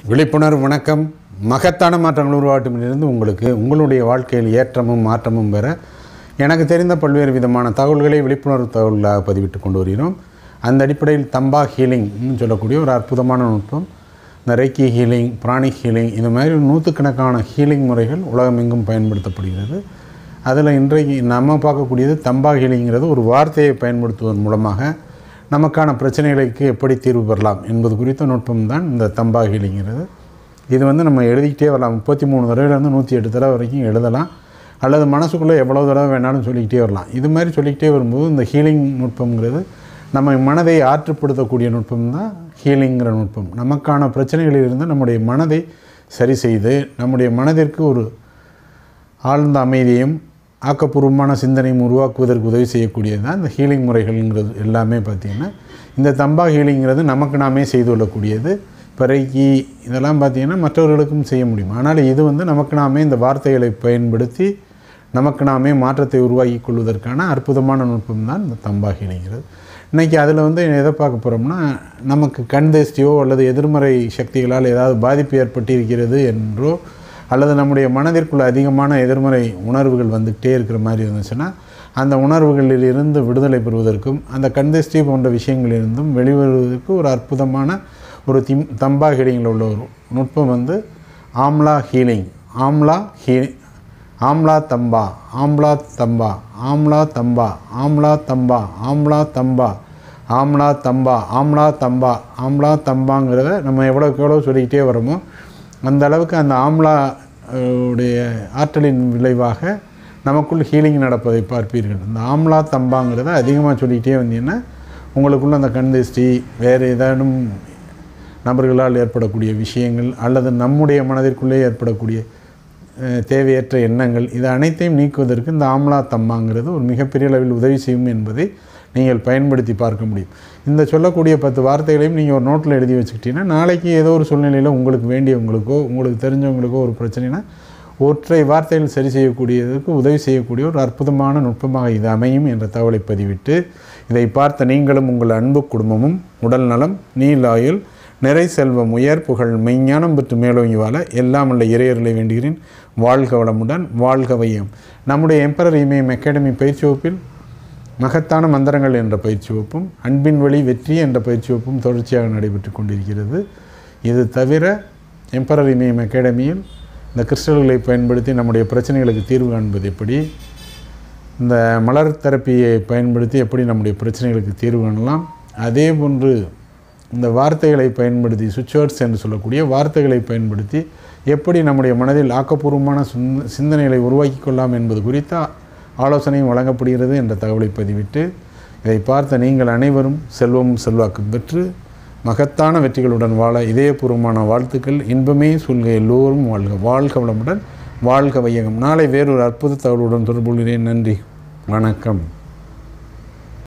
விழிப்புணர்வு வணக்கம் மகத்தான மாற்றங்கள் உருவாட்டமிலிருந்து உங்களுக்கு உங்களுடைய வாழ்க்கையில் ஏற்றமும் மாற்றமும் பெற எனக்கு தெரிந்த பல்வேறு விதமான தகவல்களை விழிப்புணர்வு தகவல்களாக பதிவிட்டு கொண்டு வருகிறோம் அந்த அடிப்படையில் தம்பா ஹீலிங்னு சொல்லக்கூடிய ஒரு அற்புதமான நுட்பம் இந்த ரெக்கி ஹீலிங் பிராணிக் ஹீலிங் இந்த மாதிரி நூற்றுக்கணக்கான ஹீலிங் முறைகள் உலகமெங்கும் பயன்படுத்தப்படுகிறது அதில் இன்றைக்கு நம்ம பார்க்கக்கூடியது தம்பா ஹீலிங்கிறது ஒரு வார்த்தையை பயன்படுத்துவதன் மூலமாக நமக்கான பிரச்சனைகளுக்கு எப்படி தீர்வு பெறலாம் என்பது குறித்த நுட்பம் தான் இந்த தம்பா ஹீலிங்கிறது இது வந்து நம்ம எழுதிக்கிட்டே வரலாம் முப்பத்தி மூணு தடவைலேருந்து நூற்றி எட்டு தடவை வரைக்கும் எழுதலாம் அல்லது மனசுக்குள்ளே எவ்வளோ தடவை வேணாலும் சொல்லிக்கிட்டே வரலாம் இது மாதிரி சொல்லிக்கிட்டே வரும்போது இந்த ஹீலிங் நுட்பங்கிறது நம்ம மனதை ஆற்றுப்படுத்தக்கூடிய நுட்பம் தான் ஹீலிங்கிற நுட்பம் நமக்கான பிரச்சனைகளிலிருந்து நம்முடைய மனதை சரி செய்து நம்முடைய மனதிற்கு ஒரு ஆழ்ந்த அமைதியும் ஆக்கப்பூர்வமான சிந்தனையும் உருவாக்குவதற்கு உதவி செய்யக்கூடியது தான் இந்த ஹீலிங் முறைகள்ங்கிறது எல்லாமே பார்த்திங்கன்னா இந்த தம்பா ஹீலிங்கிறது நமக்கு நாமே செய்து கொள்ளக்கூடியது பிறகி இதெல்லாம் பார்த்திங்கன்னா மற்றவர்களுக்கும் செய்ய முடியும் ஆனால் இது வந்து நமக்கு நாமே இந்த வார்த்தைகளை பயன்படுத்தி நமக்கு நாமே மாற்றத்தை உருவாக்கி கொள்வதற்கான அற்புதமான நுட்பம் தான் இந்த தம்பா ஹீலிங்கிறது இன்றைக்கி அதில் வந்து எதை பார்க்க போகிறோம்னா நமக்கு கண் திருஷ்டியோ அல்லது எதிர்மறை சக்திகளால் ஏதாவது பாதிப்பு ஏற்பட்டிருக்கிறது என்றோ அல்லது நம்முடைய மனதிற்குள்ள அதிகமான எதிர்மறை உணர்வுகள் வந்துக்கிட்டே இருக்கிற மாதிரி இருந்துச்சுன்னா அந்த உணர்வுகளில் இருந்து விடுதலை பெறுவதற்கும் அந்த கண்திஷ்டி போன்ற விஷயங்களிலிருந்தும் வெளிவருவதற்கு ஒரு அற்புதமான ஒரு திம் தம்பா ஹீலிங்கில் உள்ள ஒரு நுட்பம் வந்து ஆம்லா ஹீலிங் ஆம்லா ஹீ ஆம்லா தம்பா ஆம்லா தம்பா ஆம்லா தம்பா ஆம்லா தம்பா ஆம்லா தம்பா ஆம்லா தம்பா ஆம்லா தம்பா ஆம்லா தம்பாங்கிறத நம்ம எவ்வளோக்கு எவ்வளோ சொல்லிக்கிட்டே வரோமோ அந்த அளவுக்கு அந்த ஆம்லா அஹ், உடைய ஆற்றலின் விளைவாக நமக்குள் ஹீலிங் நடப்பதை பார்ப்பீர்கள் இந்த ஆம்லா தம்பாங்கிறத அதிகமாக சொல்லிக்கிட்டே வந்தீங்கன்னா உங்களுக்குள்ள அந்த கண் திருஷ்டி வேறு ஏதேனும் நபர்களால் ஏற்படக்கூடிய விஷயங்கள் அல்லது நம்முடைய மனதிற்குள்ளே ஏற்படக்கூடிய அஹ், தேவையற்ற எண்ணங்கள் இது அனைத்தையும் நீக்குவதற்கு இந்த ஆம்லா தம்மாங்கிறது ஒரு மிகப்பெரிய அளவில் உதவி செய்யும் என்பதை நீங்கள் பயன்படுத்தி பார்க்க முடியும் இந்த சொல்லக்கூடிய பத்து வார்த்தைகளையும் நீங்கள் ஒரு நோட்டில் எழுதி வச்சுக்கிட்டீங்கன்னா நாளைக்கு ஏதோ ஒரு சூழ்நிலையில் உங்களுக்கு வேண்டியவங்களுக்கோ உங்களுக்கு தெரிஞ்சவங்களுக்கோ ஒரு பிரச்சனைனா ஒற்றை வார்த்தைகள் சரி செய்யக்கூடியதற்கு உதவி செய்யக்கூடிய ஒரு அற்புதமான நுட்பமாக இது அமையும் என்ற தகவலை பதிவிட்டு இதை பார்த்த நீங்களும் உங்கள் அன்பு குடும்பமும் உடல் நலம் நீலாயுள் நிறை செல்வம் உயர் புகழ் மெய்ஞானம் பெற்று மேலோங்கி வாழ எல்லாம் உள்ள இறையர்களை வேண்டுகிறேன் வாழ்க வளமுடன் வாழ்க வையம் நம்முடைய எம்பரர் இமயம் அகாடமி பயிற்சி வகுப்பில் மகத்தான மந்திரங்கள் என்ற பயிற்சி வகுப்பும் அன்பின் வழி வெற்றி என்ற பயிற்சி வகுப்பும் தொடர்ச்சியாக நடைபெற்று கொண்டிருக்கிறது இது தவிர எம்பரர் இமயம் அகாடமியில் இந்த கிறிஸ்டல்களை பயன்படுத்தி நம்முடைய பிரச்சனைகளுக்கு தீர்வு காண்பது எப்படி இந்த மலர் தெரப்பியை பயன்படுத்தி எப்படி நம்முடைய பிரச்சனைகளுக்கு தீர்வு காணலாம் அதே போன்று இந்த வார்த்தைகளை பயன்படுத்தி சுவிட்ச் என்று சொல்லக்கூடிய வார்த்தைகளை பயன்படுத்தி எப்படி நம்முடைய மனதில் ஆக்கப்பூர்வமான சிந்த- சிந்தனைகளை உருவாக்கி கொள்ளலாம் என்பது குறித்த ஆலோசனையும் வழங்கப்படுகிறது என்ற தகவலை பதிவிட்டு இதை பார்த்த நீங்கள் அனைவரும் செல்வமும் செல்வாக்கும் பெற்று மகத்தான வெற்றிகளுடன் வாழ இதயபூர்வமான வாழ்த்துக்கள் இன்பமே சொல்க எல்லோரும் வாழ்க வாழ்க வளமுடன் வாழ்க வையகம் நாளை வேறொரு அற்புத தகவலுடன் தொடர்பு கொள்கிறேன் நன்றி வணக்கம்